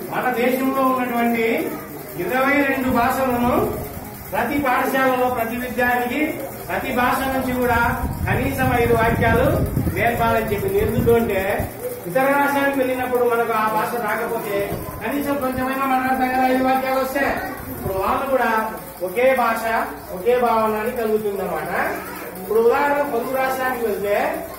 మన దేశంలో ఉన్నటువంటి ఇరవై రెండు భాషలను ప్రతి పాఠశాలలో ప్రతి విద్యార్థికి ప్రతి భాష నుంచి కూడా కనీసం ఐదు వాక్యాలు నేర్పాలని చెప్పింది ఎందుకు అంటే ఇతర రాష్ట్రానికి వెళ్ళినప్పుడు మనకు ఆ భాష రాకపోతే కనీసం కొంచెమైనా మాట్లాడతాం కదా ఐదు వాక్యాలు వస్తే ఇప్పుడు వాళ్ళు కూడా ఒకే భాష ఒకే భావన అని కలుగుతుంది అనమాట ఇప్పుడు ఉదాహరణ పొరుగు రాష్ట్రానికి వెళ్తే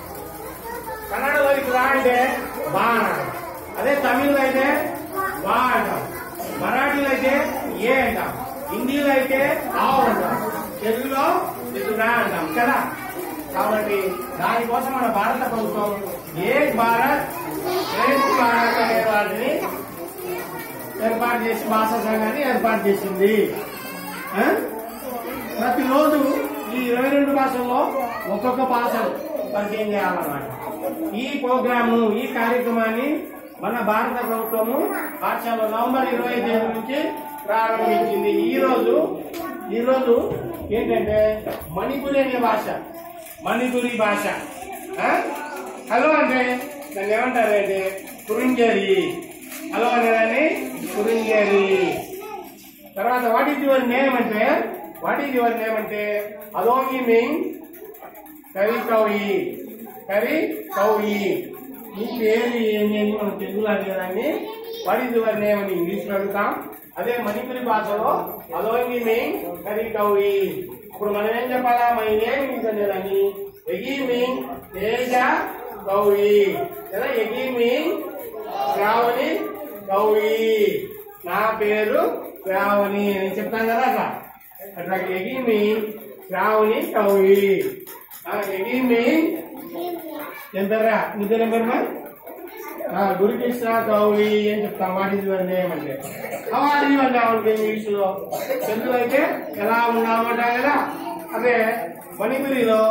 కన్నడలో ఇక్కడ రా అంటే బా అంటాం అదే తమిళ్లో అయితే వా అంటాం మరాఠీలో అయితే ఏ అంటాం హిందీలో అయితే ఆవు అంటాం తెలుగులో ఇది రా అంటాం కదా కాబట్టి దానికోసం మన భారత ప్రభుత్వం ఏ భారత్ శ్రేష్ఠ భారత్ అనే వాటిని ఏర్పాటు చేసి భాషా సంఘాన్ని ఏర్పాటు చేసింది ఆ? ప్రతిరోజు ఈ ఇరవై రెండు భాషల్లో ఒక్కొక్క భాషను పరిచయం చేయాలన్నమాట ఈ ప్రోగ్రాము ఈ కార్యక్రమాన్ని మన భారత ప్రభుత్వము పాఠశాల నవంబర్ ఇరవై తేదీ నుంచి ప్రారంభించింది ఈ రోజు ఈ రోజు ఏంటంటే మణిపురి అనే భాష మణిపురి భాష ఆ? హలో అంటే దాన్ని ఏమంటారు అంటే కురింజరి హలో అనేదాన్ని కురింజరి తర్వాత వాట్ ఈజ్ యువర్ నేమ్ అంటే వాట్ ఈజ్ యువర్ నేమ్ అంటే అలోంగి మీన్ కవి కవి కవి కవి నీ పేరు ఏంటి అని మనం తెలుగులో అడిగేదాన్ని వాట్ ఈజ్ యువర్ నేమ్ అని ఇంగ్లీష్ లో అడుగుతాం అదే మణిపురి భాషలో అలోంగి మీన్ కవి కవి ఇప్పుడు మనం ఏం చెప్పాలా మై నేమ్ ఈజ్ అనేదాన్ని ఎగి మీన్ తేజ కవి లేదా ఎగి మీన్ శ్రావణి కవి నా పేరు శ్రావణి అని చెప్తాం కదా అట్లా అట్లా ఎగి మీన్ శ్రావణి కవి ఎగి మీన్ ఎంతరా నీ పేరు ఏం పేరు గురుకృష్ణ కౌలి అని చెప్తాం వాట్ ఈజ్ యువర్ నేమ్ అంటే వాట్ ఈజ్ యువర్ నేమ్ అంటే ఇంగ్లీష్ లో తెలుగు అయితే ఎలా ఉన్నామంటాం కదా అదే మణిపురిలో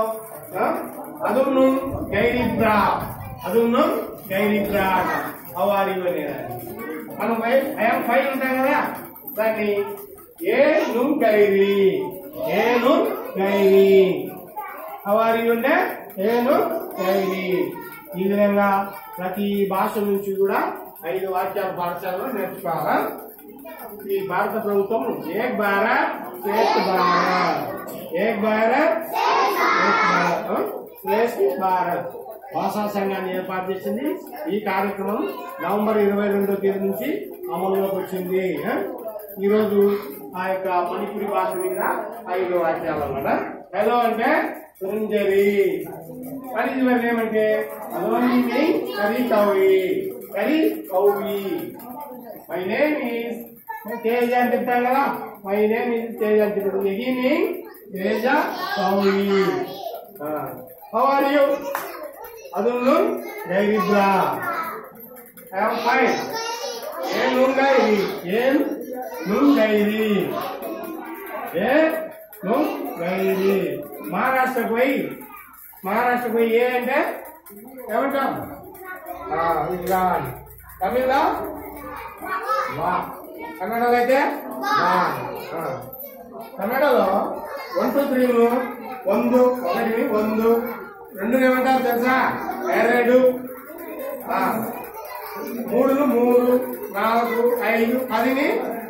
అదును గైరిబ్రా అదును గైరిబ్రా హౌ ఆర్ యు అనేదాన్ని మనం ఐఎమ్ ఫైవ్ ఉంటాం కదా దాన్ని ఏ ను గైరి ఏ ను గైరి హౌ ఆర్ యు అంటే ఏను గైరి ఈ విధంగా ప్రతి భాష నుంచి కూడా ఐదు వాక్యాలు పాఠశాలలో నేర్చుకోవాలా ఈ భారత ప్రభుత్వం ఏక్ భారత్ శ్రేష్ఠ భారత్ ఏక్ భారత్ శ్రేష్ఠ భారత్ ఆ? శ్రేష్ఠ భారత్ భాషా సంఘాన్ని ఏర్పాటు చేసింది ఈ కార్యక్రమం నవంబర్ ఇరవై రెండో తేదీ నుంచి అమలులోకి వచ్చింది ఆ? ఈరోజు ఆ యొక్క మణిపురి భాష మీద ఐదు వాక్యాలు అన్నమాట హలో అంటే సుంజరి మరి ఇది ఏమంటే అలోని కరి కవి కరి కౌవి మై నేమ్ ఈస్ తేజ అని చెప్తాను కదా మై నేమ్ ఈస్ తేజ అని చెప్తాడు ఎగిని తేజ కౌవి హౌ ఆర్ యూ అదును గైరిబ్రా ఐఎమ్ ఫైన్ ఏం నుంగైరి ఏం నుంగైరి ఏ నుంగైరి మహారాష్ట్రకు పోయి మహారాష్ట్రకు పోయి ఏ అంటే ఏమంటాం ఆ, ఇరాన్ తమిళ్లో వా కన్నడలో అయితే వా ఆ. కన్నడలో వన్ టూ త్రీలు ಒಂದು ఒకటి ಒಂದು రెండు ఏమంటారు తెలుసా ఎరడు ఆ, మూడును మూడు నాలుగు ఐదు పదిని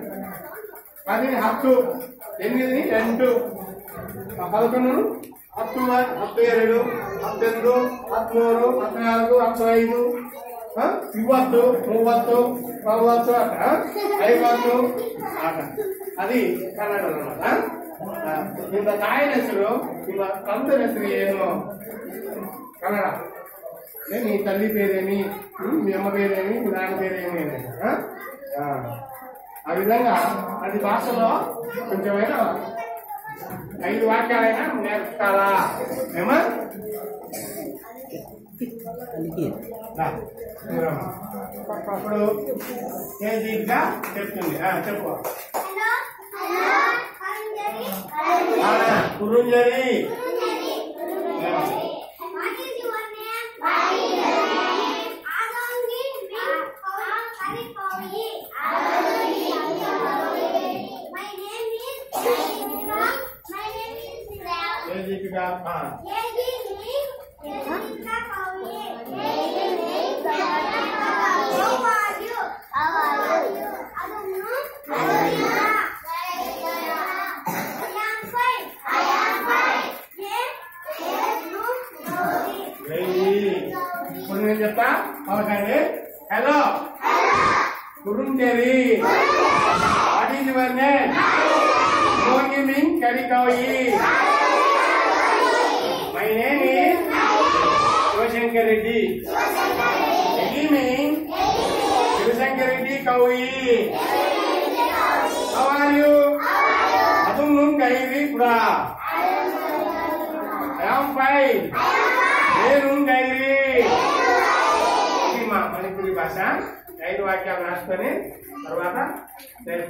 పదిని హತ್ತು ఎనిమిదిని ఎంಟು ఆ, పదకొండును ಹತ್ತು ವ- ಹತ್ತು ಎರಡು ಹತ್ತೆರಡು ಹತ್ಮೂರು ಹದಿನಾಲ್ಕು ಹತ್ತು ಐದು ಆ, ಇವತ್ತು ಮೂವತ್ತು ನಲವತ್ತು ಅಟ ಐವತ್ತು ಆಟ అది ಕನ್ನಡ ಅన్నమాట ಆ, ನಿಮ್ಮ ತಾಯಿನ ಹೆಸರು ನಿಮ್ಮ ತಂದೆಯ ಹೆಸರು ಏನು కన్నడ ఏ, నీ తల్లి పేరేమి ఉమ్, మీ అమ్మ పేరేమి మీ నాన్న పేరేమి అని. ఆ? ఆ. ఆ విధంగా అది భాషలో కొంచెమైనా ఐదు వాక్యాలైనా నేర్పుతారా ఏమా రా, దూరం. అప్పుడు కేజీగా చెప్తుంది ఆ, చెప్పు ఆ, కురుంజరి కేజీగా ఆ, How are you? ఇప్పుడు నేను చెప్తా పలకండి హలో కురుంటేరి వాట్ ఈజ్ యువర్ నేమ్ మోగి మీన్ కడికౌయి my name is Shivashankar Reddy ఎగి మీన్ శివశంకర్ రెడ్డి కౌయి హౌ ఆర్ యు అదుం nun కైవి పురా ఐఎమ్ ఫైన్ నేను గైరి ఇది మా మణిపురి భాష ఐదు వాక్యాలు రాసుకొని తర్వాత